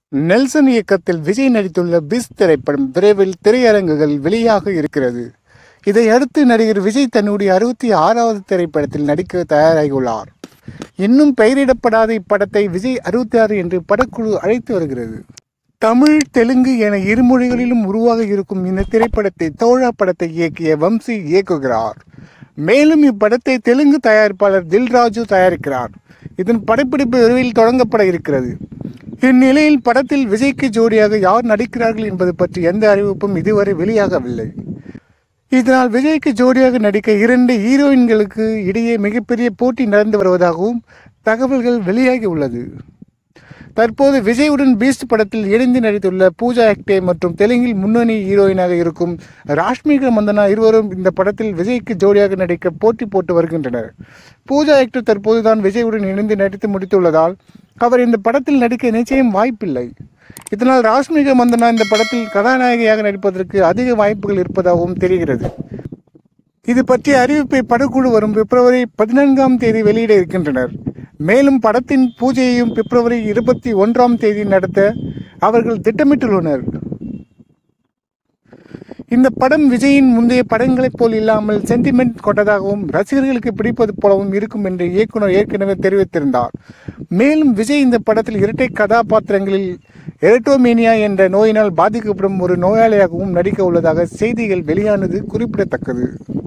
Nelson இயக்கத்தில் விஜய் நடித்துள்ள பிஸ் திரைப்படம் விரைவில் திரையரங்குகள் வெளியாக இருக்கிறது இதை அடுத்து நடிகர் விஜய் தன்னுடைய அறுபத்தி ஆறாவது திரைப்படத்தில் நடிக்க தயாராகியுள்ளார் இன்னும் பெயரிடப்படாத இப்படத்தை விஜய் அறுபத்தி ஆறு என்று படக்குழு அழைத்து வருகிறது தமிழ் தெலுங்கு என இரு மொழிகளிலும் உருவாக இருக்கும் இந்த திரைப்படத்தை தோழா படத்தை இயக்கிய வம்சி இயக்குகிறார் மேலும் இப்படத்தை தெலுங்கு தயாரிப்பாளர் தில்ராஜு தயாரிக்கிறார் இதன் படப்பிடிப்பு விரைவில் தொடங்கப்பட இருக்கிறது இந்நிலையில் படத்தில் விஜய்க்கு ஜோடியாக யார் நடிக்கிறார்கள் என்பது பற்றி எந்த அறிவிப்பும் இதுவரை வெளியாகவில்லை இதனால் விஜய்க்கு ஜோடியாக நடிக்க இரண்டு ஹீரோயின்களுக்கு இடையே மிகப்பெரிய போட்டி நடந்து வருவதாகவும் தகவல்கள் வெளியாகி உள்ளது தற்போது விஜயுடன் பீஸ்ட் படத்தில் இணைந்து நடித்துள்ள பூஜா ஹெக்டே மற்றும் தெலுங்கில் முன்னணி ஹீரோயினாக இருக்கும் ராஷ்மிகா மந்தனா இருவரும் இந்த படத்தில் விஜய்க்கு ஜோடியாக நடிக்க போட்டி போட்டு வருகின்றனர் பூஜா ஹெக்டே தற்போது தான் விஜயுடன் இணைந்து நடித்து முடித்துள்ளதால் அவர் இந்த படத்தில் நடிக்க நிச்சயம் வாய்ப்பில்லை இதனால் ராஷ்மிகா மந்தனா இந்த படத்தில் கதாநாயகியாக நடிப்பதற்கு அதிக வாய்ப்புகள் இருப்பதாகவும் தெரிகிறது இது பற்றிய அறிவிப்பை படக்குழு வரும் பிப்ரவரி பதினான்காம் தேதி வெளியிட இருக்கின்றனர் மேலும் படத்தின் பூஜையையும் பிப்ரவரி இருபத்தி ஒன்றாம் தேதி நடத்த அவர்கள் திட்டமிட்டுள்ளனர் இந்த படம் விஜயின் முந்தைய படங்களைப் போல் இல்லாமல் சென்டிமெண்ட் கொண்டதாகவும் ரசிகர்களுக்கு பிடிப்பது போலவும் இருக்கும் என்று இயக்குனர் ஏற்கனவே தெரிவித்திருந்தார் மேலும் விஜய் இந்த படத்தில் இரட்டை கதாபாத்திரங்களில் எரட்டோமேனியா என்ற நோயினால் பாதிக்கப்படும் ஒரு நோயாளியாகவும் நடிக்க உள்ளதாக செய்திகள் வெளியானது குறிப்பிடத்தக்கது